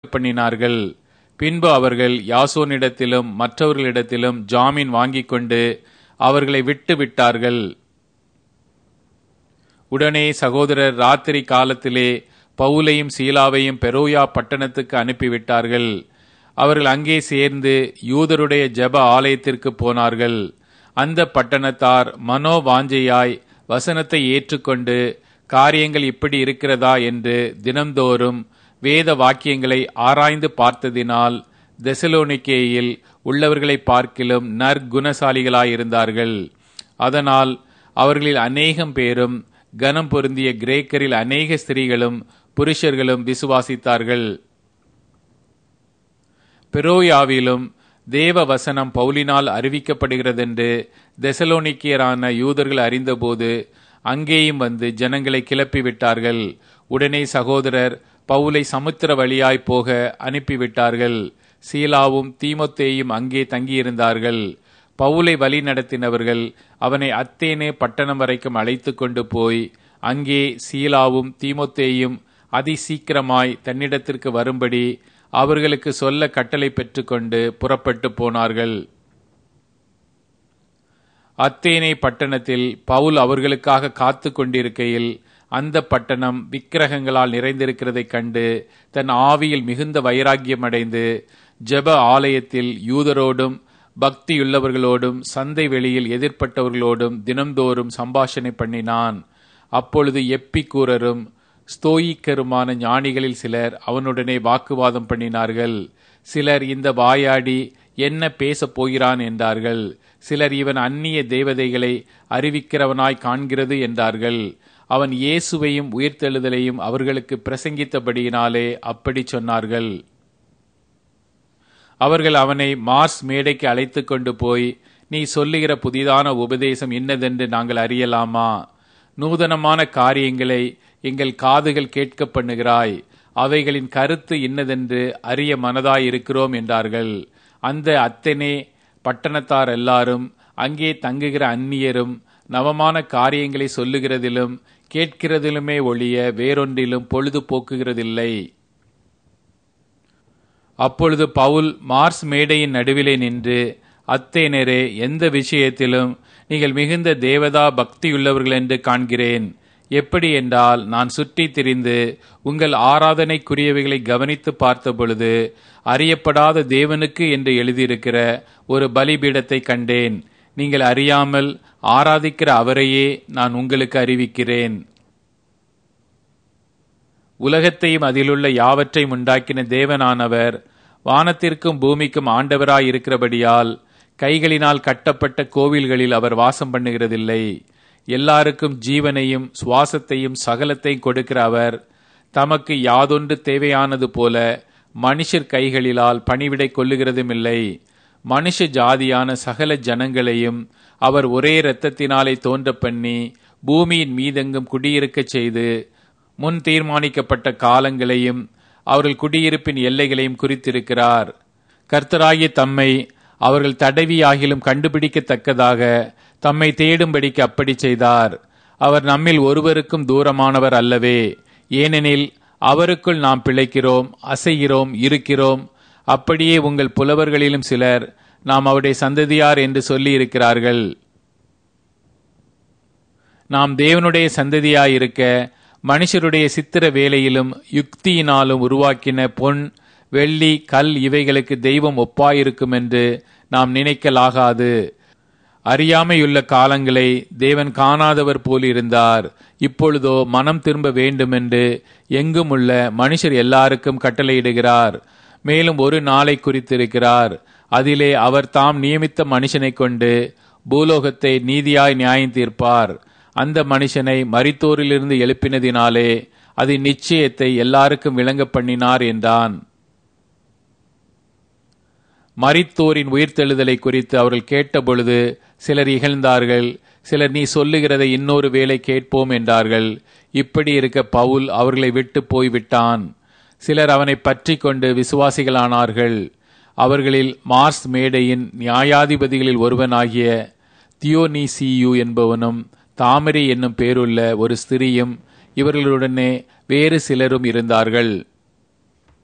பண்ணினார்கள் பின்பு அவர்கள் யாசோனிடத்திலும் மற்றவர்களிடத்திலும் ஜாமீன் வாங்கிக் கொண்டு அவர்களை விட்டு விட்டார்கள் உடனே சகோதரர் ராத்திரி காலத்திலே பவுலையும் சீலாவையும் பெரோயா பட்டணத்துக்கு அனுப்பிவிட்டார்கள் அவர்கள் அங்கே சேர்ந்து யூதருடைய ஜெப ஆலயத்திற்கு போனார்கள் அந்த பட்டணத்தார் மனோவாஞ்சையாய் வசனத்தை ஏற்றுக்கொண்டு காரியங்கள் இப்படி இருக்கிறதா என்று தினம்தோறும் வேத வாக்கியங்களை ஆராய்ந்து பார்த்ததினால் தெசலோனிக்கேயில் உள்ளவர்களை பார்க்கிலும் நற்குணசாலிகளாயிருந்தார்கள் அதனால் அவர்களில் அநேகம் பேரும் கனம் பொருந்திய கிரேக்கரில் அநேக ஸ்திரீகளும் புருஷர்களும் விசுவாசித்தார்கள் பெரோயாவிலும் தேவ வசனம் பவுலினால் அறிவிக்கப்படுகிறதென்று தெசலோனிக்கியரான யூதர்கள் அறிந்தபோது அங்கேயும் வந்து ஜனங்களை கிளப்பி விட்டார்கள் உடனே சகோதரர் பவுலை சமுத்திர வழியாய் போக அனுப்பிவிட்டார்கள் சீலாவும் தீமொத்தேயும் அங்கே தங்கியிருந்தார்கள் பவுலை வழி நடத்தினவர்கள் அவனை அத்தேனே பட்டணம் வரைக்கும் அழைத்து கொண்டு போய் அங்கே சீலாவும் தீமொத்தேயும் அதிசீக்கிரமாய் தன்னிடத்திற்கு வரும்படி அவர்களுக்கு சொல்ல கட்டளை பெற்றுக்கொண்டு புறப்பட்டு போனார்கள் அத்தேனை பட்டணத்தில் பவுல் அவர்களுக்காக காத்து கொண்டிருக்கையில் அந்த பட்டணம் விக்கிரகங்களால் நிறைந்திருக்கிறதைக் கண்டு தன் ஆவியில் மிகுந்த வைராக்கியம் அடைந்து ஜெப ஆலயத்தில் யூதரோடும் பக்தியுள்ளவர்களோடும் சந்தை வெளியில் எதிர்ப்பட்டவர்களோடும் தினம்தோறும் சம்பாஷணை பண்ணினான் அப்பொழுது எப்பிக்கூரரும் ஸ்தோயிக்கருமான ஞானிகளில் சிலர் அவனுடனே வாக்குவாதம் பண்ணினார்கள் சிலர் இந்த வாயாடி என்ன பேசப் போகிறான் என்றார்கள் சிலர் இவன் அந்நிய தேவதைகளை அறிவிக்கிறவனாய் காண்கிறது என்றார்கள் அவன் இயேசுவையும் உயிர்த்தெழுதலையும் அவர்களுக்கு பிரசங்கித்தபடியினாலே அப்படி சொன்னார்கள் அவர்கள் அவனை மார்ஸ் மேடைக்கு அழைத்து கொண்டு போய் நீ சொல்லுகிற புதிதான உபதேசம் இன்னதென்று நாங்கள் அறியலாமா நூதனமான காரியங்களை எங்கள் காதுகள் கேட்க பண்ணுகிறாய் அவைகளின் கருத்து இன்னதென்று அறிய மனதாய் இருக்கிறோம் என்றார்கள் அந்த அத்தனே பட்டணத்தார் எல்லாரும் அங்கே தங்குகிற அந்நியரும் நவமான காரியங்களை சொல்லுகிறதிலும் கேட்கிறதிலுமே ஒழிய வேறொன்றிலும் பொழுது போக்குகிறதில்லை அப்பொழுது பவுல் மார்ஸ் மேடையின் நடுவிலே நின்று அத்தேனரே எந்த விஷயத்திலும் நீங்கள் மிகுந்த தேவதா பக்தியுள்ளவர்கள் என்று காண்கிறேன் எப்படி என்றால் நான் சுற்றி திரிந்து உங்கள் ஆராதனைக்குரியவைகளை கவனித்து பார்த்த பொழுது அறியப்படாத தேவனுக்கு என்று எழுதியிருக்கிற ஒரு பலிபீடத்தை கண்டேன் நீங்கள் அறியாமல் ஆராதிக்கிற அவரையே நான் உங்களுக்கு அறிவிக்கிறேன் உலகத்தையும் அதிலுள்ள யாவற்றையும் உண்டாக்கின தேவனானவர் வானத்திற்கும் பூமிக்கும் ஆண்டவராய் இருக்கிறபடியால் கைகளினால் கட்டப்பட்ட கோவில்களில் அவர் வாசம் பண்ணுகிறதில்லை எல்லாருக்கும் ஜீவனையும் சுவாசத்தையும் சகலத்தையும் கொடுக்கிற அவர் தமக்கு யாதொன்று தேவையானது போல மனுஷர் கைகளிலால் பணிவிடை கொள்ளுகிறதும் இல்லை மனுஷ ஜாதியான சகல ஜனங்களையும் அவர் ஒரே இரத்தத்தினாலே தோன்ற பண்ணி பூமியின் மீதெங்கும் குடியிருக்கச் செய்து முன் தீர்மானிக்கப்பட்ட காலங்களையும் அவர்கள் குடியிருப்பின் எல்லைகளையும் குறித்திருக்கிறார் கர்த்தராகிய தம்மை அவர்கள் தடவியாகிலும் கண்டுபிடிக்கத்தக்கதாக தம்மை தேடும்படிக்கு அப்படி செய்தார் அவர் நம்மில் ஒருவருக்கும் தூரமானவர் அல்லவே ஏனெனில் அவருக்குள் நாம் பிழைக்கிறோம் அசைகிறோம் இருக்கிறோம் அப்படியே உங்கள் புலவர்களிலும் சிலர் நாம் அவருடைய சந்ததியார் என்று சொல்லி இருக்கிறார்கள் நாம் தேவனுடைய சந்ததியாயிருக்க மனுஷருடைய சித்திர வேலையிலும் யுக்தியினாலும் உருவாக்கின பொன் வெள்ளி கல் இவைகளுக்கு தெய்வம் ஒப்பாயிருக்கும் என்று நாம் நினைக்கலாகாது அறியாமையுள்ள காலங்களை தேவன் காணாதவர் போல் இருந்தார் இப்பொழுதோ மனம் திரும்ப வேண்டுமென்று எங்கும் உள்ள மனுஷர் எல்லாருக்கும் கட்டளையிடுகிறார் மேலும் ஒரு நாளை குறித்திருக்கிறார் அதிலே அவர் தாம் நியமித்த மனுஷனை கொண்டு பூலோகத்தை நீதியாய் நியாயம் தீர்ப்பார் அந்த மனுஷனை மரித்தோரிலிருந்து எழுப்பினதினாலே அது நிச்சயத்தை எல்லாருக்கும் விளங்க பண்ணினார் என்றான் மரித்தோரின் உயிர்த்தெழுதலை குறித்து அவர்கள் கேட்டபொழுது சிலர் இகழ்ந்தார்கள் சிலர் நீ சொல்லுகிறதை இன்னொரு வேளை கேட்போம் என்றார்கள் இப்படி இருக்க பவுல் அவர்களை விட்டு போய்விட்டான் சிலர் அவனை பற்றி கொண்டு விசுவாசிகளானார்கள் அவர்களில் மார்ஸ் மேடையின் நியாயாதிபதிகளில் ஒருவனாகிய தியோனிசியு என்பவனும் தாமரை என்னும் பேருள்ள ஒரு ஸ்திரியும் இவர்களுடனே வேறு சிலரும் இருந்தார்கள்